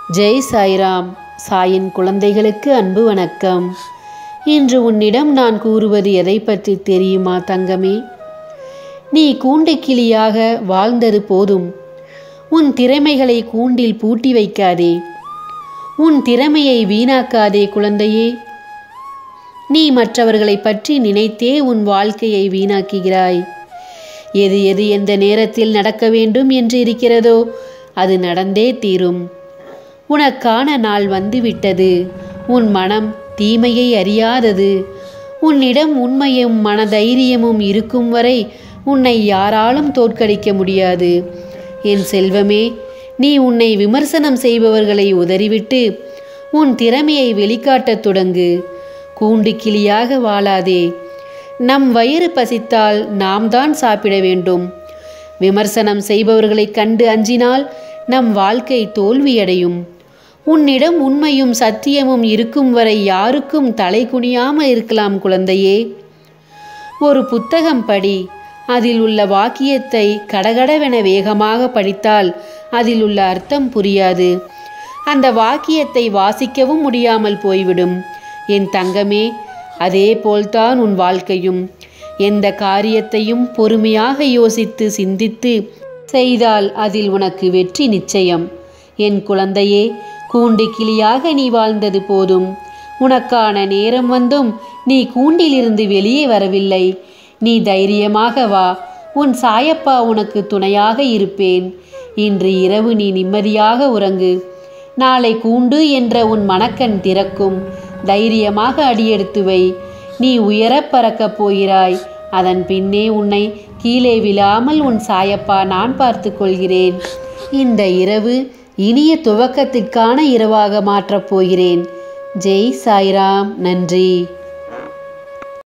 ஜெய் சாய்ராம் சாயின் குழந்தைகளுக்கு அன்பு வணக்கம் இன்று உன்னிடம் நான் கூறுவது எதை பற்றி தெரியுமா தங்கமே நீ கூண்டுக்கிளியாக வாழ்ந்தது போதும் உன் திறமைகளை கூண்டில் பூட்டி வைக்காதே உன் திறமையை வீணாக்காதே குழந்தையே நீ மற்றவர்களை பற்றி நினைத்தே உன் வாழ்க்கையை வீணாக்குகிறாய் எது எது எந்த நேரத்தில் நடக்க வேண்டும் என்று இருக்கிறதோ அது நடந்தே தீரும் உனக்கான நாள் வந்துவிட்டது உன் மனம் தீமையை அறியாதது உன்னிடம் உண்மையும் மனதைரியமும் இருக்கும் வரை உன்னை யாராலும் தோற்கடிக்க முடியாது என் செல்வமே நீ உன்னை விமர்சனம் செய்பவர்களை உதறிவிட்டு உன் திறமையை வெளிக்காட்டத் தொடங்கு கூண்டு கிளியாக வாழாதே நம் வயிறு பசித்தால் நாம் தான் சாப்பிட வேண்டும் விமர்சனம் செய்பவர்களைக் கண்டு அஞ்சினால் நம் வாழ்க்கை தோல்வியடையும் உன்னிடம் உண்மையும் சத்தியமும் இருக்கும் வரை யாருக்கும் தலை குனியாமல் இருக்கலாம் குழந்தையே ஒரு புத்தகம் படி அதில் உள்ள வாக்கியத்தை கடகடவென வேகமாக படித்தால் அதில் உள்ள அர்த்தம் புரியாது அந்த வாக்கியத்தை வாசிக்கவும் முடியாமல் போய்விடும் என் தங்கமே அதே போல்தான் உன் வாழ்க்கையும் எந்த காரியத்தையும் பொறுமையாக யோசித்து சிந்தித்து செய்தால் அதில் உனக்கு வெற்றி நிச்சயம் என் குழந்தையே கூண்டு கிளியாக நீ வாழ்ந்தது போதும் உனக்கான நேரம் வந்தும் நீ கூண்டிலிருந்து வெளியே வரவில்லை நீ தைரியமாக வா உன் சாயப்பா உனக்கு துணையாக இருப்பேன் இன்று இரவு நீ நிம்மதியாக உறங்கு நாளை கூண்டு என்ற உன் மனக்கண் திறக்கும் தைரியமாக அடியெடுத்து வை நீ உயரப் பறக்கப் போகிறாய் அதன் பின்னே உன்னை கீழே விழாமல் உன் சாயப்பா நான் பார்த்து கொள்கிறேன் இந்த இரவு இனிய துவக்கத்திற்கான இரவாக மாற்றப் போகிறேன் ஜெய் சாய்ராம் நன்றி